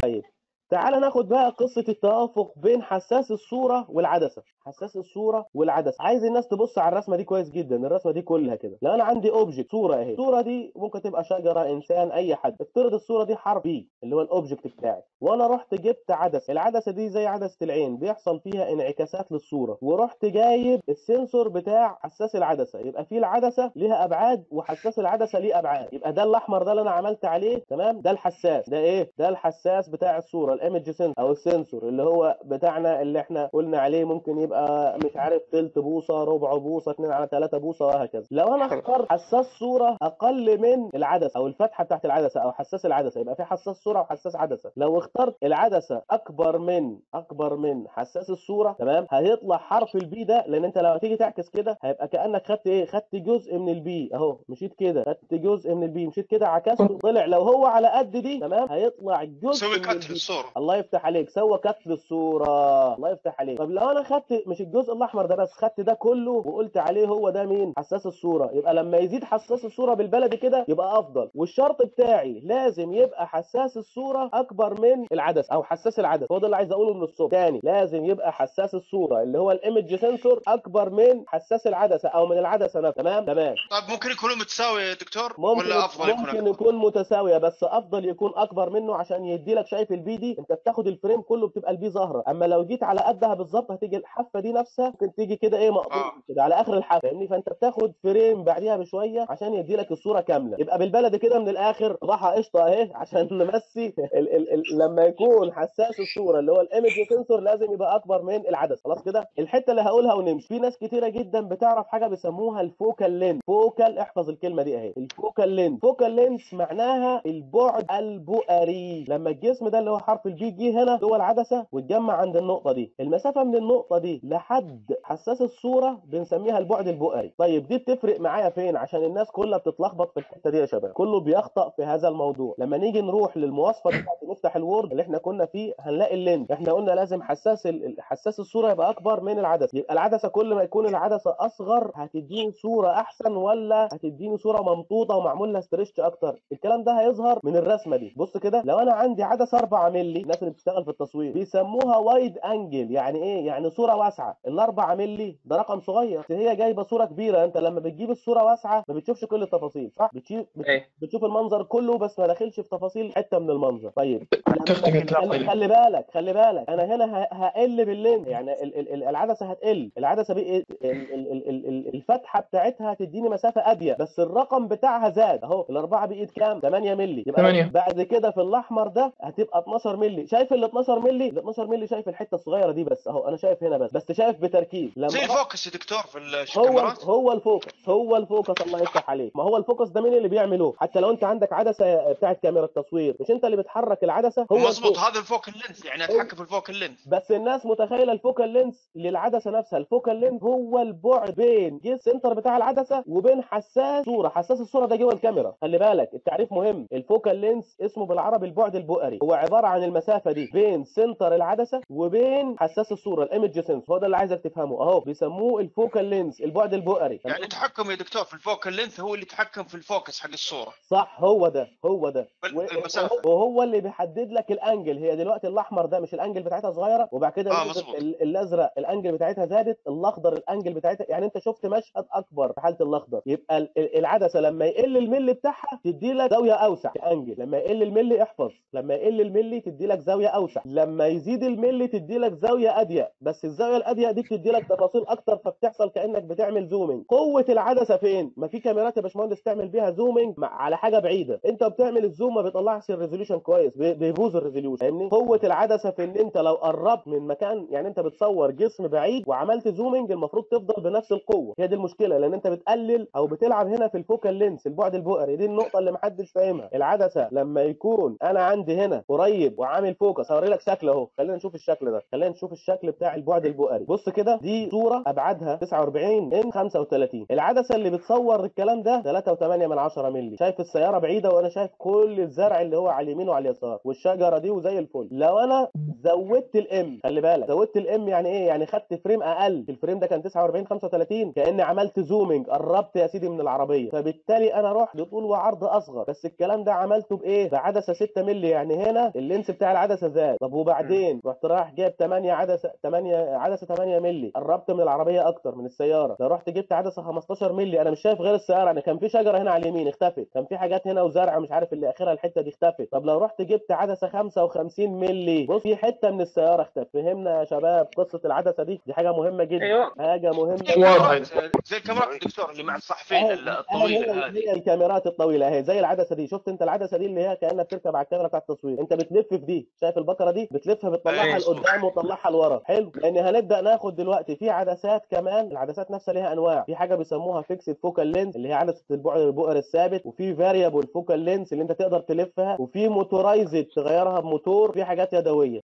طيب تعال ناخد بقى قصة التوافق بين حساس الصورة والعدسة حساس الصورة والعدسة عايز الناس تبص على الرسمة دي كويس جدا الرسمة دي كلها كده لو انا عندي اوبجكت صورة اهي الصورة دي ممكن تبقى شجرة انسان اي حد افترض الصورة دي حرف بي اللي هو الاوبجكت بتاعي وانا رحت جبت عدسة العدسة دي زي عدسة العين بيحصل فيها انعكاسات للصورة ورحت جايب السنسور بتاع حساس العدسة يبقى في العدسة ليها ابعاد وحساس العدسة ليه ابعاد يبقى ده الاحمر ده اللي انا عملت عليه تمام ده الحساس ده ايه ده الحساس بتاع الصورة الايمج سنسور او السنسور اللي هو بتاعنا اللي احنا قلنا عليه ممكن يبقى مش عارف تلت بوصه ربع بوصه 2 على 3 بوصه وهكذا لو انا اخترت حساس صوره اقل من العدسه او الفتحه بتاعت العدسه او حساس العدسه يبقى في حساس صوره وحساس عدسه لو اخترت العدسه اكبر من اكبر من حساس الصوره تمام هيطلع حرف البي ده لان انت لو هتيجي تعكس كده هيبقى كانك خدت ايه خدت جزء من البي اهو مشيت كده خدت جزء من البي مشيت كده عكسته طلع لو هو على قد دي تمام هيطلع جزء سوي من كت البي. للصورة الله يفتح عليك سوى كت للصوره الله يفتح عليك طب لو انا خدت مش الجزء الاحمر ده بس خدت ده كله وقلت عليه هو ده مين حساس الصوره يبقى لما يزيد حساس الصوره بالبلدي كده يبقى افضل والشرط بتاعي لازم يبقى حساس الصوره اكبر من العدسه او حساس العدسه هو ده اللي عايز اقوله من الصبح تاني لازم يبقى حساس الصوره اللي هو الايمج سنسور اكبر من حساس العدسه او من العدسه نفسها تمام تمام طيب ممكن يكونوا متساوي يا دكتور ممكن ولا افضل يكون ممكن أكبر؟ يكون متساويه بس افضل يكون اكبر منه عشان يدي لك شايف البي دي انت بتاخد الفريم كله بتبقى البي ظاهره اما لو جيت على قدها بالظبط هتيجي الحافه دي نفسها ممكن تيجي كده ايه مقطوعه آه. كده على اخر الحافه فاهمني فانت بتاخد فريم بعديها بشويه عشان يدي لك الصوره كامله يبقى بالبلدي كده من الاخر ضحى قشطه اهي عشان نمسي ال ال ال لما يكون حساس الصوره اللي هو الايمج سنسور لازم يبقى اكبر من العدسه خلاص كده الحته اللي هقولها ونمشي في ناس كتيره جدا بتعرف حاجه بيسموها الفوكال لين فوكال احفظ الكلمه دي اهي الفوكال لين فوكال لينس معناها البعد البؤري لما الجسم ده اللي هو حرف البي جه هنا جوه العدسه واتجمع عند النقطه دي المسافه من النقطه دي لحد حساس الصوره بنسميها البعد البؤري طيب دي بتفرق معايا فين عشان الناس كلها بتتلخبط في الحته دي يا شباب كله بيخطأ في هذا الموضوع لما نيجي نروح للمواصفه بتاعت نفتح الوورد اللي احنا كنا فيه هنلاقي اللينس احنا قلنا لازم حساس ال- حساس الصوره يبقى اكبر من العدسه يبقى العدسه كل ما يكون العدسه اصغر هتديني صوره احسن ولا هتديني صوره ممطوطه ومعمول لها ستريتش اكتر الكلام ده هيظهر من الرسمه دي بص كده لو انا عندي عدسه 4 مللي الناس اللي بتشتغل في التصوير بيسموها وايد انجل يعني ايه يعني صوره واسعه ال 4 مللي ده رقم صغير بس هي جايبه صوره كبيره انت لما بتجيب الصوره واسعه ما بتشوفش كل التفاصيل صح بتشوف بت... ايه بتشوف المنظر كله بس ما داخلش في تفاصيل حته من المنظر طيب تفتح خلي, التفاصيل. خلي بالك خلي بالك انا هنا ه- هقل باللين يعني ال- ال- ال- العدسه هتقل العدسه بي... ال- ال- ال- ال- ال- الفتحه بتاعتها هتديني مسافه اضيق بس الرقم بتاعها زاد اهو الاربعه بقيت كام 8 مللي يبقى 8. بعد كده في الاحمر ده هتبقى 12 مللي شايف ال 12 مللي ال 12 مللي شايف الحته الصغيره دي بس اهو انا شايف هنا بس بس شايف بتركيز لما زي أروح- الفوكس يا دكتور في هو الكاميرات هو الفوكس هو الفوكس الله يفتح عليك ما هو الفوكس ده مين اللي بيعمله حتى لو انت عندك عدسه بتاعت كاميرا التصوير مش انت اللي بتحرك العدسه هو مظبوط الفوكس. هذا الفوكال لينث يعني اتحكم في الفوكال لينث بس الناس متخيله الفوكال لينس للعدسه نفسها الفوكال لينس هو البعد بين جه السنتر بتاع العدسه وبين حساس صوره حساس الصوره ده جوه الكاميرا خلي بالك التعريف مهم الفوكال لينس اسمه بالعربي البعد البؤري هو عباره عن المسافه دي بين سنتر العدسه وبين حساس الصوره الايمج سنس هو ده اللي عايزك تفهمه اهو بيسموه الفوكال لينس البعد البؤري يعني التحكم يا دكتور في الفوكال لينث هو اللي يتحكم في الفوكس حق الصورة صح هو ده هو ده بل- و- المسافة. وهو اللي بيحدد لك الانجل هي دلوقتي الاحمر ده مش الانجل بتاعتها صغيره وبعد كده آه، نزلت مظبوط. ال- الازرق الانجل بتاعتها زادت الاخضر الانجل بتاعتها يعني انت شفت مشهد اكبر في حاله الاخضر يبقى ال- ال- العدسه لما يقل الملي بتاعها تدي لك زاويه اوسع انجل لما يقل الملي احفظ لما يقل الملي تدي لك زاويه اوسع لما يزيد الملي تدي لك زاويه اضيق بس الزاويه الاضيق دي بتدي لك تفاصيل اكتر فبتحصل كانك بتعمل زومنج قوه العدسه فين ما في كاميرات يا باشمهندس تعمل بيها زومنج مع- على حاجه بعيده انت بتعمل الزوم ما بيطلعش الريزوليوشن كويس بي- بيبوظ الريزوليوشن فاهمني قوه العدسه في ان انت لو قربت من مكان يعني انت بتصور جسم بعيد وعملت زومنج المفروض تفضل بنفس القوه هي دي المشكله لان انت بتقلل او بتلعب هنا في الفوكال لينس البعد البؤري دي النقطه اللي محدش فاهمها العدسه لما يكون انا عندي هنا قريب وعامل فوكس هوري لك شكل اهو خلينا نشوف الشكل ده خلينا نشوف الشكل بتاع البعد البؤري البؤري بص كده دي صوره ابعادها 49 ان 35 العدسه اللي بتصور الكلام ده 3.8 من 10 مللي شايف السياره بعيده وانا شايف كل الزرع اللي هو على اليمين وعلى اليسار والشجره دي وزي الفل لو انا زودت الام خلي بالك زودت الام يعني ايه يعني خدت فريم اقل الفريم ده كان 49 35 كاني عملت زومنج قربت يا سيدي من العربيه فبالتالي انا رحت لطول وعرض اصغر بس الكلام ده عملته بايه بعدسه 6 مللي يعني هنا اللينس بتاع العدسه زاد طب وبعدين رحت رايح جايب 8 عدسه 8 عدسه 8 مللي قربت من العربيه اكتر من السياره لو رحت جبت عدسه 15 مللي انا مش شايف غير السياره انا كان في شجره هنا على اليمين اختفت كان في حاجات هنا وزرع مش عارف اللي اخرها الحته دي اختفت طب لو رحت جبت عدسه 55 مللي بص في حته من السياره اختفت فهمنا يا شباب قصه العدسه دي دي حاجه مهمه جدا ايوه حاجه مهمه زي جدا الكاميرات زي الكاميرات دكتور اللي مع الصحفين أهي- الطويله أهي هذه هي الكاميرات الطويله اهي زي العدسه دي شفت انت العدسه دي اللي هي كانك بتركب على الكاميرا بتاعت التصوير انت بتلف في دي شايف البكره دي بتلفها بتطلعها أيوة. لقدام وتطلعها لورا حلو لان هنبدا ناخد دلوقتي في عدسات كمان العدسات نفسها ليها انواع في حاجه بيسموها فيكسد فوكال لينز اللي هي عدسه البعد البؤر الثابت وفي فاريبل فوكال لينز اللي انت تقدر تلفها وفي موتورايزد تغيرها بموتور في حاجات يدويه